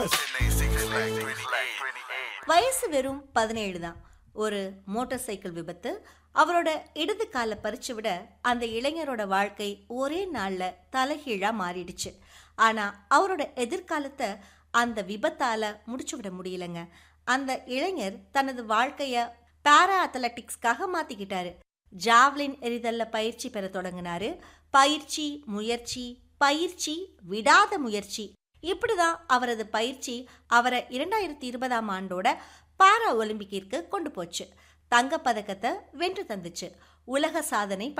வயசு வெறும் பதினேழு தான் ஒரு மோட்டார் சைக்கிள் விபத்து அவரோட இடது காலை பறிச்சு விட அந்த இளைஞரோட வாழ்க்கை ஒரே நாள்ல தலைகீழா மாறிடுச்சு ஆனா அவரோட எதிர்காலத்தை அந்த விபத்தால முடிச்சு விட முடியலங்க அந்த இளைஞர் தனது வாழ்க்கைய பாரா அத்லட்டிக்ஸ்க்காக மாத்திக்கிட்டாரு ஜாவ்லின் எறிதல்ல பயிற்சி பெற தொடங்கினாரு பயிற்சி முயற்சி பயிற்சி விடாத முயற்சி இப்படிதான் அவரது பயிற்சி அவரை இரண்டாயிரத்தி இருபதாம் ஆண்டோட பாரா ஒலிம்பிக்கிற்கு கொண்டு போச்சு தங்கப்பதக்கத்தை வென்று தந்துச்சு உலக சாதனை